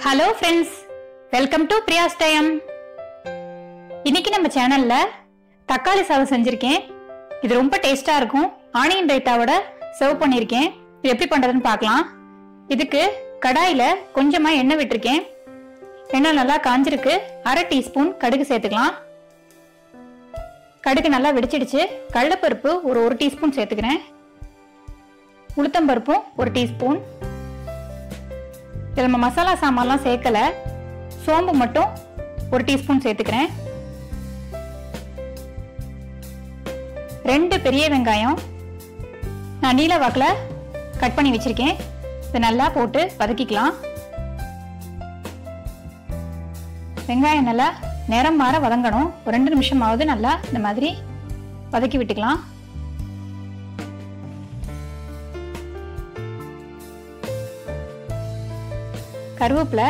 hello friends welcome to Priya's time இன்னைக்கு நம்ம சேனல்ல தக்காளி சாதம் செஞ்சிருக்கேன் இது ரொம்ப டேஸ்டா இருக்கும் ஆனியன் ரைத்தாவோட சர்வ் பண்ணியிருக்கேன் இது எப்படி பண்றதுன்னு பார்க்கலாம் இதுக்கு கடாயில கொஞ்சமா எண்ணெய் விட்டிருக்கேன் எண்ணெய் நல்லா காஞ்சிருக்கு அரை டீஸ்பூன் கடுகு சேர்த்துக்கலாம் கடுகு நல்லா வெடிச்சிடுச்சு கடலைப்பருப்பு ஒரு ஒரு டீஸ்பூன் சேர்த்துக்கிறேன் உளுத்தம்பருப்பும் ஒரு டீஸ்பூன் இதில் நம்ம மசாலா சாமான்லாம் சேர்க்கல சோம்பு மட்டும் ஒரு டீஸ்பூன் சேர்த்துக்கிறேன் ரெண்டு பெரிய வெங்காயம் நான் நீல வாக்கில் கட் பண்ணி வச்சிருக்கேன் இதை நல்லா போட்டு வதக்கிக்கலாம் வெங்காயம் நல்லா நிறம் மாற வதங்கணும் ஒரு ரெண்டு நிமிஷமாவது நல்லா இந்த மாதிரி வதக்கி விட்டுக்கலாம் கருவேப்பிலை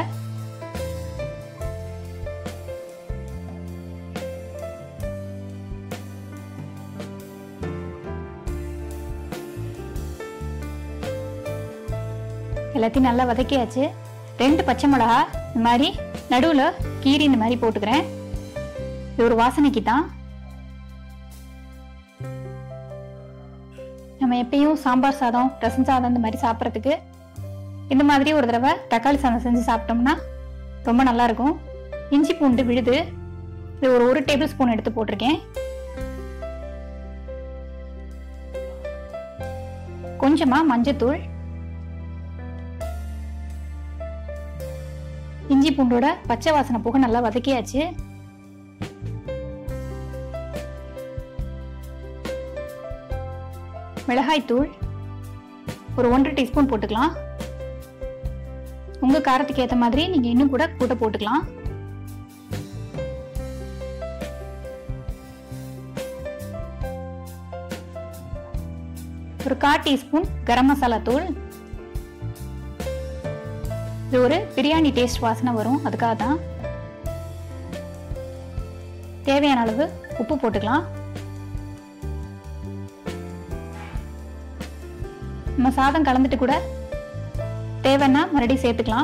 எல்லாத்தையும் நல்லா வதக்கியாச்சு ரெண்டு பச்சை மிளகா இந்த மாதிரி நடுவில் கீரி இந்த மாதிரி போட்டுக்கிறேன் இது ஒரு வாசனைக்கு தான் நம்ம எப்பயும் சாம்பார் சாதம் ரசம் சாதம் இந்த மாதிரி சாப்பிட்றதுக்கு இந்த மாதிரி ஒரு தடவை தக்காளி சாதம் செஞ்சு சாப்பிட்டோம்னா ரொம்ப நல்லா இருக்கும் இஞ்சி பூண்டு விழுது இது ஒரு ஒரு டேபிள் ஸ்பூன் எடுத்து போட்டிருக்கேன் கொஞ்சமா மஞ்சத்தூள் இஞ்சி பூண்டோட பச்சை வாசனை போக நல்லா வதக்கியாச்சு மிளகாய் தூள் ஒரு ஒன்றரை டீஸ்பூன் போட்டுக்கலாம் உங்க காரத்துக்கு ஏத்த மாதிரி நீங்க இன்னும் கூட கூட்ட போட்டுக்கலாம் ஒரு கால் டீஸ்பூன் கரம் மசாலா தூள் இது ஒரு பிரியாணி டேஸ்ட் வாசனை வரும் அதுக்காக தான் தேவையான அளவு உப்பு போட்டுக்கலாம் நம்ம சாதம் கலந்துட்டு கூட தேவைன்னா மறுபடியும் சேர்த்துக்கலாம்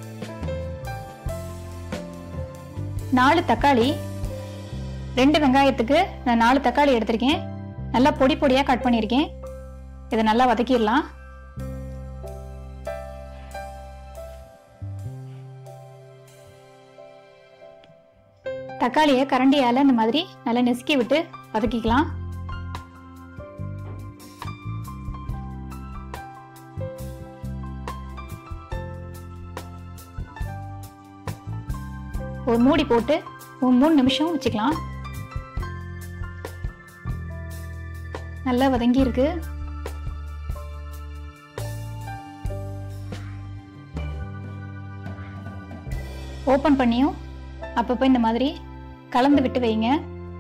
நாலு தக்காளி ரெண்டு வெங்காயத்துக்கு நான் நாலு தக்காளி எடுத்திருக்கேன் நல்லா பொடி பொடியாக கட் பண்ணியிருக்கேன் இதை நல்லா வதக்கிடலாம் தக்காளியை கரண்டியால் இந்த மாதிரி நல்லா நெசுக்கி விட்டு வதக்கிக்கலாம் ஒரு மூடி போட்டு ஒரு மூணு நிமிஷம் வச்சுக்கலாம் நல்லா வதங்கி இருக்கு ஓபன் பண்ணியும் அப்பப்போ இந்த மாதிரி கலந்து விட்டு வைங்க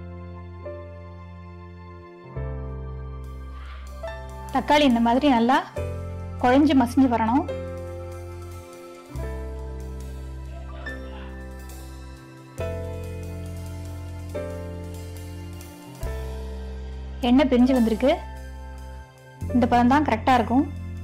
தக்காளி இந்த மாதிரி நல்லா குழஞ்சு மசிஞ்சு வரணும் எண்ணெய் பிரிஞ்சு வந்திருக்கு இந்த பதம் தான் கரெக்டாக இருக்கும்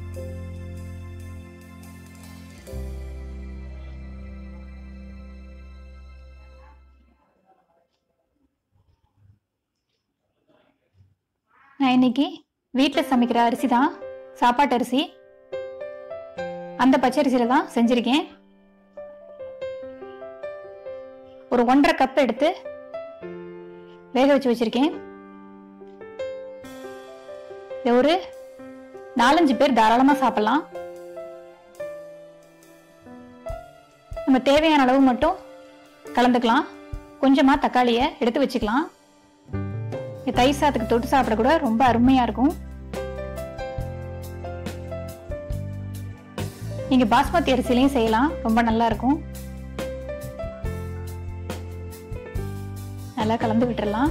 நான் இன்னைக்கு வீட்டில் சமைக்கிற அரிசி தான் சாப்பாட்டு அரிசி அந்த பச்சரிசியில் தான் செஞ்சுருக்கேன் ஒரு ஒன்றரை கப் எடுத்து வேக வச்சு வச்சிருக்கேன் இது ஒரு நாலஞ்சு பேர் தாராளமாக சாப்பிடலாம் நம்ம தேவையான அளவு மட்டும் கலந்துக்கலாம் கொஞ்சமாக தக்காளியை எடுத்து வச்சுக்கலாம் இது தயிர் சாதத்துக்கு தொட்டு சாப்பிட கூட ரொம்ப அருமையாக இருக்கும் நீங்கள் பாஸ்மதி அரிசிலையும் செய்யலாம் ரொம்ப நல்லா இருக்கும் நல்லா கலந்து விட்டுறலாம்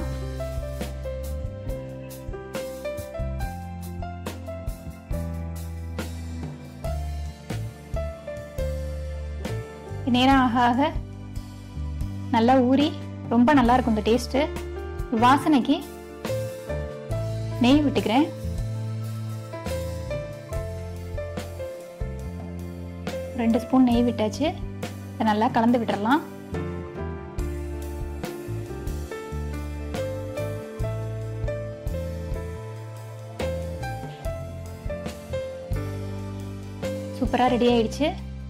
நேரம் ஆக ஆக நல்லா ஊறி ரொம்ப நல்லா இருக்கும் இந்த டேஸ்ட்டு வாசனைக்கு நெய் விட்டுக்கிறேன் ரெண்டு ஸ்பூன் நெய் விட்டாச்சு இதை நல்லா கலந்து விட்டுறலாம் சூப்பராக ரெடி ஆயிடுச்சு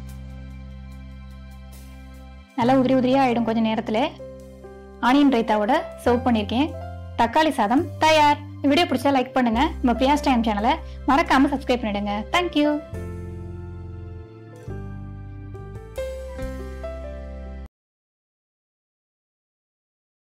நல்லா உதிரி உதிரியாக ஆயிடும் கொஞ்சம் நேரத்தில் ஆனியன் ரைத்தாவோட சர்வ் பண்ணியிருக்கேன் தக்காளி சாதம் தயார் வீடியோ பிடிச்சா லைக் பண்ணுங்க நம்ம பிரியாஸ் டைம் சேனலை மறக்காம சப்ஸ்கிரைப் பண்ணிடுங்க தேங்க்யூ